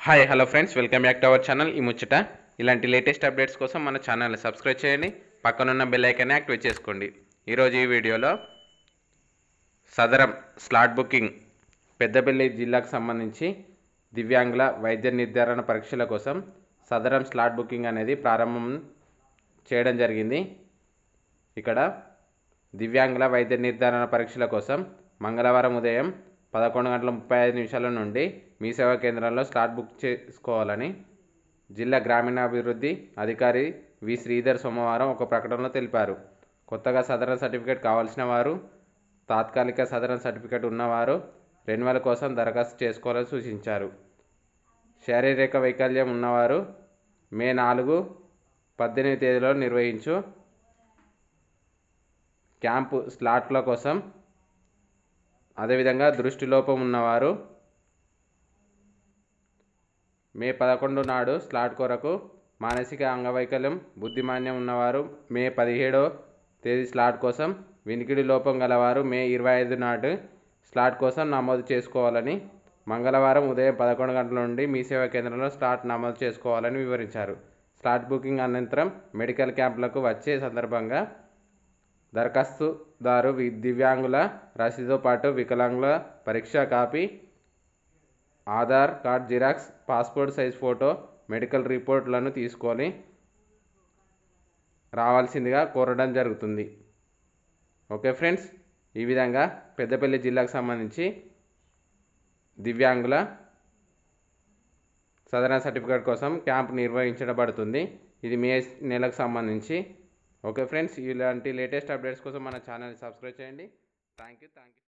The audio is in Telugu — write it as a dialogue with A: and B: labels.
A: hi hello friends welcome back to our channel ఈ ముచ్చట ఇలాంటి లేటెస్ట్ అప్డేట్స్ కోసం మన ఛానల్ని సబ్స్క్రైబ్ చేయండి పక్కనున్న బెల్ ఐకాన్ని యాక్టివేట్ చేసుకోండి ఈరోజు ఈ వీడియోలో సదరం స్లాట్ బుకింగ్ పెద్దపల్లి జిల్లాకు సంబంధించి దివ్యాంగుల వైద్య నిర్ధారణ పరీక్షల కోసం సదరం స్లాట్ బుకింగ్ అనేది ప్రారంభం చేయడం జరిగింది ఇక్కడ దివ్యాంగుల వైద్య నిర్ధారణ పరీక్షల కోసం మంగళవారం ఉదయం పదకొండు గంటల ముప్పై ఐదు నిమిషాల నుండి మీ సేవా కేంద్రంలో స్లాట్ బుక్ చేసుకోవాలని జిల్లా గ్రామీణాభివృద్ధి అధికారి వి శ్రీధర్ సోమవారం ఒక ప్రకటనలో తెలిపారు కొత్తగా సదరన్ సర్టిఫికేట్ కావాల్సిన వారు తాత్కాలిక సదరన్ సర్టిఫికేట్ ఉన్నవారు రెన్యువల్ కోసం దరఖాస్తు చేసుకోవాలని సూచించారు శారీరక వైకల్యం ఉన్నవారు మే నాలుగు పద్దెనిమిది తేదీలో నిర్వహించు క్యాంపు స్లాట్ల కోసం అదేవిధంగా దృష్టిలోపం ఉన్నవారు మే పదకొండు నాడు స్లాట్ కొరకు మానసిక అంగవైకల్యం బుద్ధిమాన్యం ఉన్నవారు మే పదిహేడో తేదీ స్లాట్ కోసం వినికిడి లోపం గలవారు మే ఇరవై ఐదు నాడు స్లాట్ కోసం నమోదు చేసుకోవాలని మంగళవారం ఉదయం పదకొండు గంటల నుండి మీ సేవా కేంద్రంలో స్లాట్ నమోదు చేసుకోవాలని వివరించారు స్లాట్ బుకింగ్ అనంతరం మెడికల్ క్యాంపులకు వచ్చే సందర్భంగా దరఖాస్తుదారు వి- దివ్యాంగుల రసీదుతో పాటు వికలాంగుల పరీక్షా copy Aadhaar card xerox passport size photo medical రిపోర్ట్లను తీసుకొని రావాల్సిందిగా కోరడం జరుగుతుంది ఓకే ఫ్రెండ్స్ ఈ విధంగా పెద్దపల్లి జిల్లాకు సంబంధించి దివ్యాంగుల సదరన్ సర్టిఫికేట్ కోసం క్యాంప్ నిర్వహించబడుతుంది ఇది మే నెలకు సంబంధించి ఓకే ఫ్రెండ్స్ ఇలాంటి లేటెస్ట్ అప్డేట్స్ కోసం మన ఛానల్ని సబ్స్క్రైబ్ చేయండి థ్యాంక్ యూ థ్యాంక్ యూ